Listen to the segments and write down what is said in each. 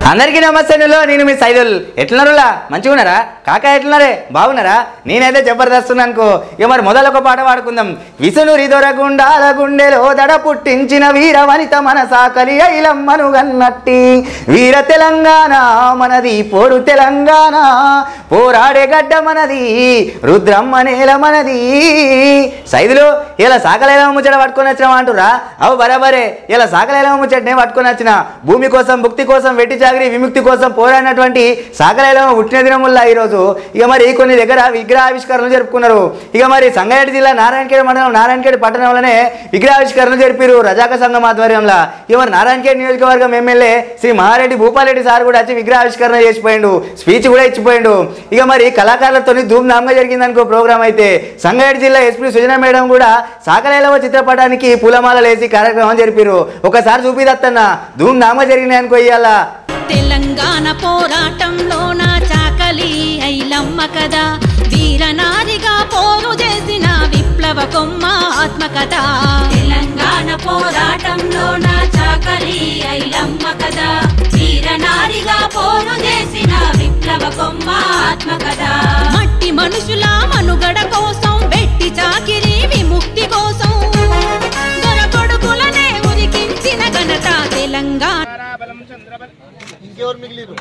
అందరికీ నమస్తే నువ్వు నేను మీ సైదుల్ ఎట్లున్నారులా మంచిగా ఉన్నారా కాకా ఎట్లున్నారే బాగున్నారా నేనైతే జబర్దస్త్ అనుకో ఇక మరి మొదలు ఒక పాట పాడుకుందాం విసును రిదొరగుండాల గుండెలో దడ పుట్టించిన వీర వనిత మన సాకలి ఐలమ్మను గన్నట్టి వీర తెలంగాణ మనది పోరు తెలంగాణ పోరాడే గడ్డ మనది రుద్రమ్మ నేల మనది సైదులు ఇలా సాకలేల ముచ్చట పట్టుకొని వచ్చినావా అంటురా అవు బరాబరే ఇలా సాకలేల ముచ్చటనే పట్టుకొని వచ్చిన భూమి కోసం భుక్తి కోసం వెట్టి చాకరి విముక్తి కోసం పోరాడినటువంటి సాకలేలమ్మ పుట్టిన దినముల్లా ఈరోజు ఇక మరి కొన్ని దగ్గర విగ్రహావిష్కరణలు జరుపుకున్నారు ఇక మరి సంగారెడ్డి జిల్లా నారాయణఖేడ్ మండలం నారాయణఖేడ్ పట్టణంలోనే విగ్రహావిష్కరణలు జరిపారు రజాక సంఘం ఆధ్వర్యంలో ఇక మరి నారాయణఖేడ్ నియోజకవర్గం ఎమ్మెల్యే శ్రీ మహారెడ్డి భూపాలరెడ్డి సార్ కూడా వచ్చి విగ్రహావిష్కరణ చేసిపోయిండు స్పీచ్ కూడా ఇచ్చిపోయిండు ఇక మరి కళాకారులతో ధూమ్ ధామ్గా జరిగింది అనుకో ప్రోగ్రామ్ అయితే సంగారెడ్డి జిల్లా ఎస్పీ సుజన మేడం కూడా సాకలేలవ చిత్రపటానికి పూలమాలలు వేసి కార్యక్రమం జరిపారు ఒకసారి చూపిదత్తన్న ధూమ్ ధామ్గా జరిగినాయి అనుకో ఇవాళ తెలంగాణ పోరాటంలో నా చాకలి ఐలమ్మ కదా వీరనారిగా పోరు చేసిన విప్లవ కొమ్మ ఆత్మకథ తెలంగాణ పోరాటంలో నా చాకలి ఐలమ్మ కదా వీరనారిగా పోరు చేసిన విప్లవ కొమ్మ ఆత్మకథ మట్టి మనుషుల మనుగడ కోసం వెట్టి చాకిరి విముక్తి కోసం దొరకొడుకులనే ఉరికించిన ఘనత తెలంగాణ ఇంకెవరు మిగిలిరు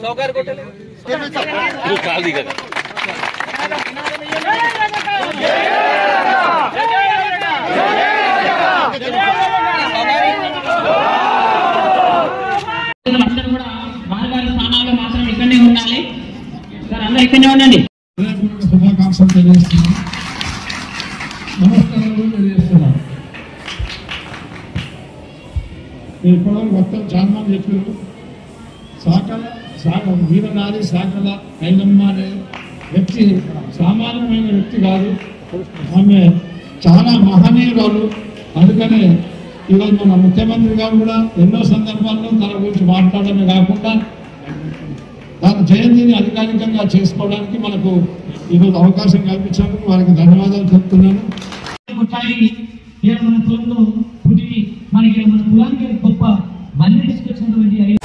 అందరూ కూడా వారి వారి స్థానాల్లో మాత్రం ఇక్కడనే ఉండాలి సార్ అందరూ ఇక్కడనే ఉండండి హృదయపూర్వక శుభాకాంక్షలు తెలియజేస్తున్నాను నమస్కారాలు తెలియజేస్తున్నాను నేను ఇప్పుడు మొత్తం చాలా మంది చెప్పారు సాకల సాగ వీరనారి సాకల ఐలమ్మ అనే వ్యక్తి సామాన్యమైన వ్యక్తి కాదు ఆమె చాలా మహనీయురాలు అందుకనే ఈరోజు మన ముఖ్యమంత్రి గారు కూడా ఎన్నో సందర్భాల్లో తన గురించి మాట్లాడమే కాకుండా దాని జయంతిని అధికారికంగా చేసుకోవడానికి మనకు ఈరోజు అవకాశం కల్పించినందుకు వారికి ధన్యవాదాలు చెప్తున్నాను కొట్టాలి ఇలా మన కులంలో పుట్టి మనకి మన కులానికి గొప్ప మళ్ళీ తీసుకొచ్చినటువంటి ఐ-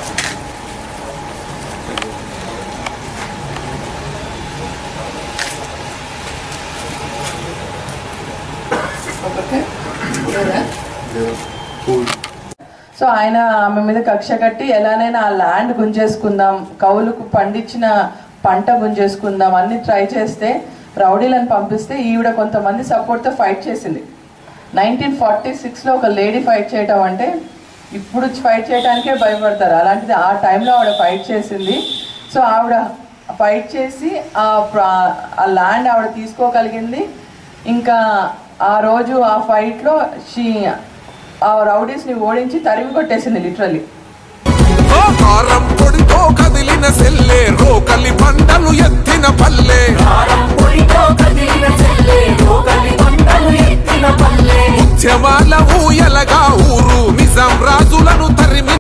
సో ఆయన ఆమె మీద కక్ష కట్టి ఎలానైనా ఆ ల్యాండ్ గుంజేసుకుందాం కౌలుకు పండించిన పంట గుంజేసుకుందాం అన్ని ట్రై చేస్తే రౌడీలను పంపిస్తే ఈవిడ కొంతమంది సపోర్ట్తో ఫైట్ చేసింది నైన్టీన్ ఫార్టీ సిక్స్లో ఒక లేడీ ఫైట్ చేయటం అంటే ఇప్పుడు ఫైట్ చేయడానికే భయపడతారు అలాంటిది ఆ టైంలో ఆవిడ ఫైట్ చేసింది సో ఆవిడ ఫైట్ చేసి ఆ ప్రా- ఆ ల్యాండ్ ఆవిడ తీసుకోగలిగింది ఇంకా ఆ రోజు ఆ ఫైట్లో షీ ఆ రౌడీస్ని ఓడించి తరిమి కొట్టేసింది లిటరలీ ఓ కారం పొడితో కదిలిన సెల్లే రోకలి పంటలు ఎత్తిన పల్లె